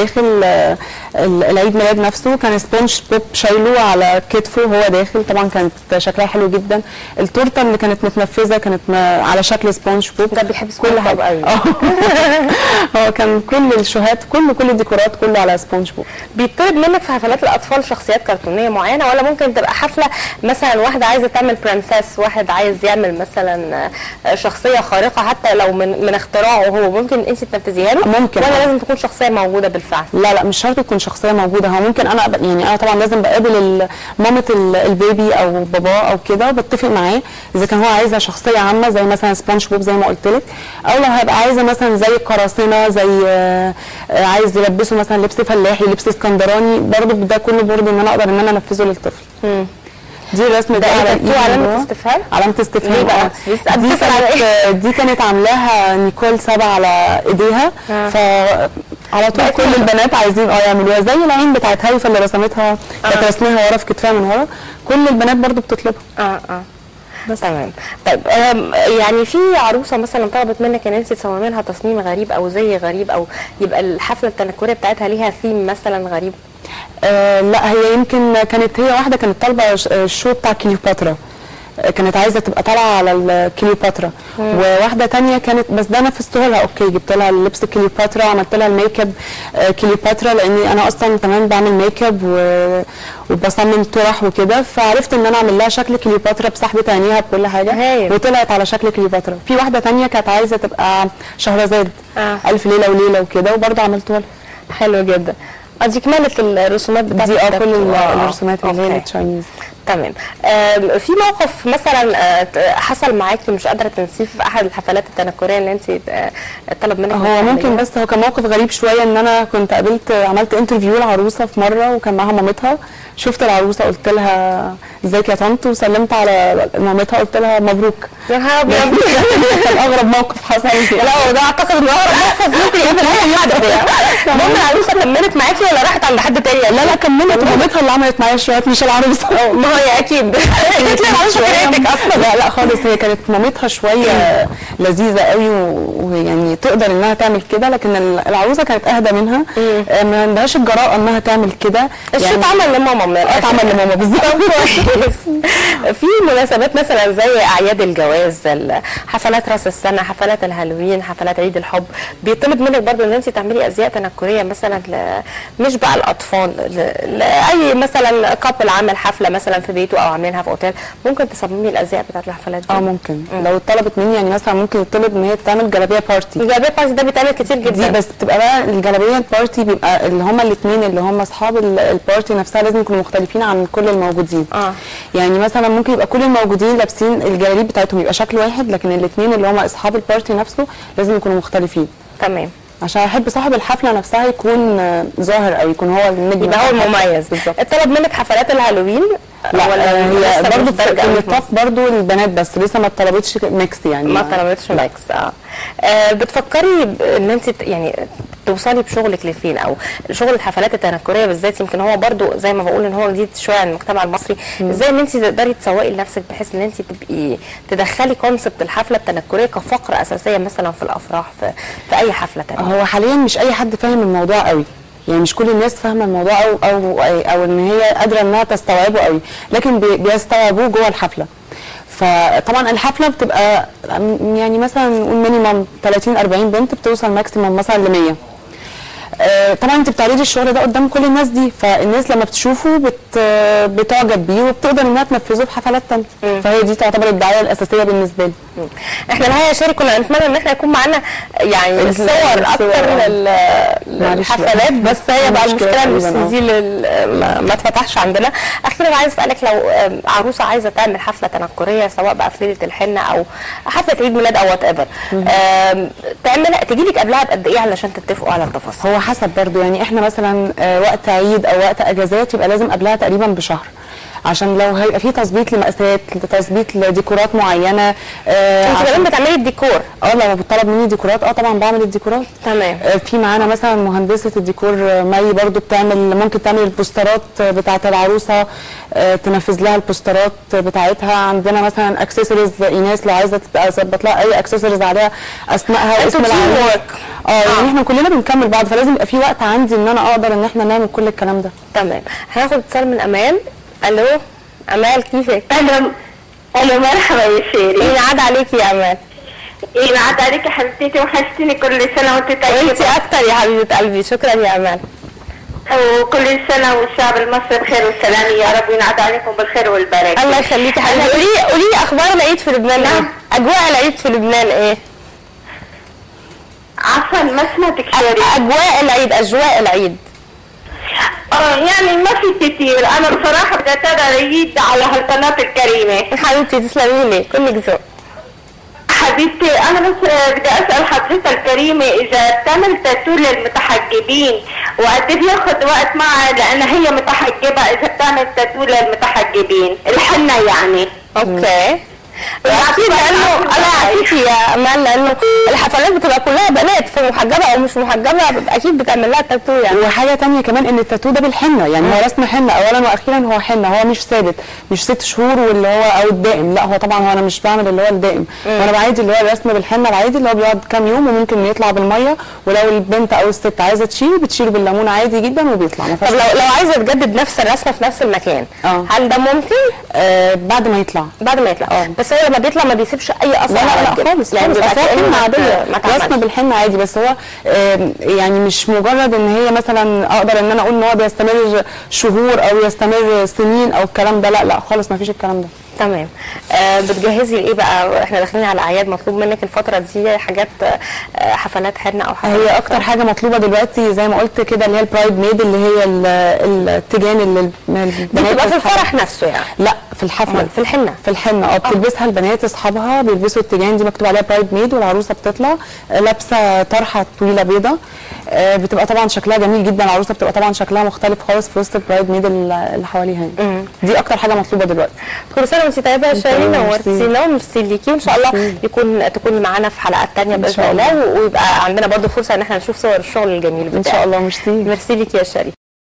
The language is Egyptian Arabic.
داخل آه، ال- العيد ميلاد نفسه كان سبونج بوب شايله على كتفه وهو داخل طبعا كانت شكلها حلو جدا التورته اللي كانت متنفذه كانت م- على شكل سبونج بوب ده بيحب كل سبونج بوب حاجه قوي. آه. هو كان كل الشوهات كل كل الديكورات كله على سبونج بوب بيطلب منك في حفلات الاطفال شخصيات كرتونيه معينه ولا ممكن تبقى حفله مثلا واحده عايزه تعمل برنسس واحد عايز يعمل مثلا آه، شخصيه خارقه حتى لو من من اختراعه هو ممكن انت تنفذيها له ممكن. ولا لازم تكون شخصيه موجوده بالفعل لا لا مش شرط تكون شخصيه موجوده هو ممكن انا أبقى- يعني انا طبعا لازم بقابل ال- مامه ال- البيبي او باباه او كده وبتفق معاه اذا كان هو عايزه شخصيه عامه زي مثلا سبونج بوب زي ما قلت لك او لو هيبقى عايزه مثلا زي القراصنه زي آه، آه، عايز يلبسه مثلا لبس فلاحي لبس اسكندراني برضه ده كله برضه ان انا اقدر ان انا انفذه للطفل دي الرسم ده ده على إيه؟ مكتوب الإيد علامة من جوه. استفهام؟ علامه استفهام ليه بقى؟ آه. بس- دي بتسأل على كانت دي كانت عاملاها نيكول سبا على ايديها آه. ف على طول بقت كل حلوة. البنات عايزين اه يعملوها زي العين بتاعت هايفا اللي رسمتها كانت آه. رسمها ورا في كتفها من ورا كل البنات برضو بتطلبها اه اه بس تمام طيب آم، يعني في عروسه مثلا طلبت منك ان انت تصممي لها تصميم غريب او زي غريب او يبقى الحفله التنكريه بتاعتها ليها ثيم مثلا غريب آه لا هي يمكن كانت هي واحده كانت طالبه ش- الشو بتاع كليوباترا آه، كانت عايزه تبقى طالعه على الكليوباترا وواحده تانية كانت بس ده نفذته لها اوكي جبت لها اللبس كليوباترا عملت لها الميك اب آه، كليوباترا لاني انا اصلا كمان بعمل ميك اب و... وبصمم طرح وكده فعرفت ان انا اعمل لها شكل كليوباترا بسحبه عينيها بكل حاجه هايل. وطلعت على شكل كليوباترا في واحده تانية كانت عايزه تبقى شهرزاد آه. الف ليله وليله وكده وبرضه عملته لها حلو جدا اه دي كمالة الرسومات بتاعتك دي اه كل ال- آه، الرسومات اللي هي أوكي. التشاينيز تمام آم، في موقف مثلا آه، ت- حصل معاكي مش قادره تنسيه في احد الحفلات التنكريه اللي انت آه، طلب منك هو ممكن بس هو كان موقف غريب شويه ان انا كنت قابلت عملت انترفيو لعروسه في مره وكان معاها مامتها شفت العروسه قلت لها ازيك يا طنط وسلمت على مامتها قلت لها مبروك يا نهار ابيض كان اغرب موقف حصل لي لا وده اعتقد ان اقرب موقف ممكن يقابل اي حد يعني المهم العروسه كملت معاكي ولا راحت عند حد تاني لا لا كملت مامتها اللي عملت معايا شويه مش العروسه ما هي اكيد قالت لي العروسه كرهتك اصلا لا لا خالص هي كانت مامتها شويه لذيذه قوي و- ويعني تقدر انها تعمل كده لكن ال- العروسه كانت اهدى منها آه، ما عندهاش الجراءه انها تعمل كده الشوط عمل لماما من الآخر. اتعمل لماما بالظبط كويس في مناسبات مثلا زي اعياد الجواز ال- حفلات راس السنه حفلات الهالوين حفلات عيد الحب بيطلب منك برضو ان انت تعملي ازياء تنكريه مثلا ل... مش بقى الاطفال ل... لاي مثلا كابل عامل حفله مثلا في بيته او عاملينها في اوتيل ممكن تصممي الازياء بتاعت الحفلات دي اه ممكن لو طلبت مني يعني مثلا ممكن يطلب ان هي تعمل جلابيه بارتي الجلابيه بتاعتي ده بيتعمل كتير دي جدا بس بتبقى بقى الجلابيه البارتي بيبقى اللي هما الاثنين اللي هما اصحاب ال- البارتي نفسها لازم يكونوا مختلفين عن كل الموجودين اه يعني مثلا ممكن يبقى كل الموجودين لابسين الجلاليب بتاعتهم يبقى شكل واحد لكن الاثنين اللي هما اصحاب البارتي نفسه لازم يكونوا مختلفين تمام عشان احب صاحب الحفله نفسها يكون آه، ظاهر او يكون هو النجم يبقى هو بتاع الحفلة. المميز بالظبط اتطلب منك حفلات الهالوين لا ولا آه، لسه هي مش برضه دارجة في أوي في النطاق برضه البنات بس لسه ما اتطلبتش ميكس يعني ما طلبتش ماكس اه, آه بتفكري ب- ان انت ت- يعني توصلي بشغلك لفين او شغل الحفلات التنكريه بالذات يمكن هو برضو زي ما بقول ان هو جديد شويه عن المجتمع المصري ازاي ان انت تقدري تسوقي لنفسك بحيث ان انت تبقي تدخلي كونسبت الحفله التنكريه كفقره اساسيه مثلا في الافراح في, في اي حفله تانية هو حاليا مش اي حد فاهم الموضوع قوي يعني مش كل الناس فاهمه الموضوع او او او ان هي قادره انها تستوعبه قوي لكن بي- بيستوعبوه جوه الحفله فطبعا الحفله بتبقى يعني مثلا نقول مينيمم 30 40 بنت بتوصل ماكسيمم مثلا ل 100 آه، طبعا انت بتعرضي الشغل ده قدام كل الناس دي فالناس لما بتشوفه بت بتعجب بيه وبتقدر انها تنفذه في حفلات تانية فهي دي تعتبر الدعايه الاساسيه بالنسبه لي احنا الحقيقه يا شيري كنا نتمنى ان احنا يكون معانا يعني ال- الصور الصور، اكتر آه. لل- معلش للحفلات بقى. بس هي بقى المشكلة المشكله ان تقريباً، آه. السي لل- ما ما اتفتحش عندنا اخيرا عايز اسالك لو آم، عروسه عايزه تعمل حفله تنكريه سواء بقى في ليله الحنه او حفله عيد ميلاد او وات ايفر تعمل تجي لك قبلها بقد ايه علشان تتفقوا على التفاصيل هو حسب برضو يعني احنا مثلا آه، وقت عيد او وقت اجازات يبقى لازم قبلها تقريبا بشهر عشان لو هيبقى في تظبيط لمقاسات تظبيط لديكورات معينه آه انت عشان- كمان بتعملي الديكور اه لو بتطلب مني ديكورات اه طبعا بعمل الديكورات تمام آه، في معانا مثلا مهندسه الديكور آه، مي برضو بتعمل ممكن تعمل البوسترات آه، بتاعه العروسه آه، تنفذ لها البوسترات بتاعتها عندنا مثلا اكسسوارز ايناس لو عايزه تظبط لها اي اكسسوارز عليها اسمائها انتوا واسم team العروس work. اه يعني احنا كلنا بنكمل بعض فلازم يبقى في وقت عندي ان انا اقدر ان احنا نعمل كل الكلام ده تمام هناخد اتصال من امال الو امال كيفك؟ الو الو مرحبا يا شيري ايه عاد عليكي يا امال ايه معاد عليك يا حبيبتي وحشتيني كل سنه وانت وانت طيبه اكتر يا حبيبه قلبي شكرا يا امال وكل سنه والشعب المصري بخير وسلام يا رب وينعاد عليكم بالخير والبركه الله يخليكي يا حبيبتي قولي قولي لي اخبار العيد في لبنان ايه؟ نعم. اجواء العيد في لبنان ايه؟ عفوا ما سمعتك شيري اجواء العيد اجواء العيد اه يعني ما في كتير انا بصراحه بدي اتابع العيد على هالقناه الكريمه حبيبتي تسلمي لي كلك ذوق حبيبتي انا بس آه، بدي اسال حضرتك الكريمه اذا بتعمل تاتو للمتحجبين وقد إيه بياخد وقت معها لان هي متحجبه اذا بتعمل تاتو للمتحجبين الحنه يعني اوكي اكيد لانه انا عارفيكي يا امال لانه الحفلات بتبقى كلها بنات فمحجبه او مش محجبه اكيد بتعمل لها تاتو يعني وحاجه تانية كمان ان التاتو ده بالحنه يعني هو رسم حنه اولا واخيرا هو حنه هو مش ثابت مش ست شهور واللي هو او الدائم لا هو طبعا هو انا مش بعمل اللي هو الدائم وانا بعادي اللي هو الرسم بالحنه العادي اللي هو بيقعد كام يوم وممكن يطلع بالميه ولو البنت او الست عايزه تشيل بتشيل بالليمون عادي جدا وبيطلع ما طب فيهاش لو لو عايزه تجدد نفس الرسمه في نفس المكان اه. هل ده ممكن آه بعد ما يطلع بعد ما يطلع اه. بس هو لما بيطلع ما بيسيبش اي اثر لا لا على لا الجلد. خالص يعني خالص بيبقى أصل هو كأنه حنة ما- عادية ما رسمة اتعملش. بالحنة عادي بس هو آم، يعني مش مجرد ان هي مثلا اقدر ان انا اقول ان هو بيستمر شهور او يستمر سنين او الكلام ده لا لا خالص ما فيش الكلام ده تمام آه بتجهزي لايه بقى احنا داخلين على اعياد مطلوب منك الفتره دي حاجات آه حفلات حنه او حفلات هي اكتر حاجه مطلوبه دلوقتي زي ما قلت كده اللي هي البرايد ميد اللي هي ال- التيجان اللي البنات دي بتبقى في أصحابها- الفرح نفسه يعني لا في الحفله في الحنه في الحنه اه بتلبسها البنات اصحابها بيلبسوا التيجان دي مكتوب عليها برايد ميد والعروسه بتطلع آه، لابسه طرحه طويله بيضه آه، بتبقى طبعا شكلها جميل جدا العروسه بتبقى طبعا شكلها مختلف خالص في وسط البرايد ميد اللي اللي حواليها يعني دي اكتر حاجه مطلوبه دلوقتي كل سنه وانت طيبه يا شيرين طيبة، نورتينا وميرسي ليكي وان شاء الله ميرسي. يكون تكوني معانا في حلقات تانية باذن شاء الله الله. ويبقى عندنا برضو فرصه ان احنا نشوف صور الشغل الجميل ان بتاعك شاء الله ميرسي ميرسي ليكي يا شيرين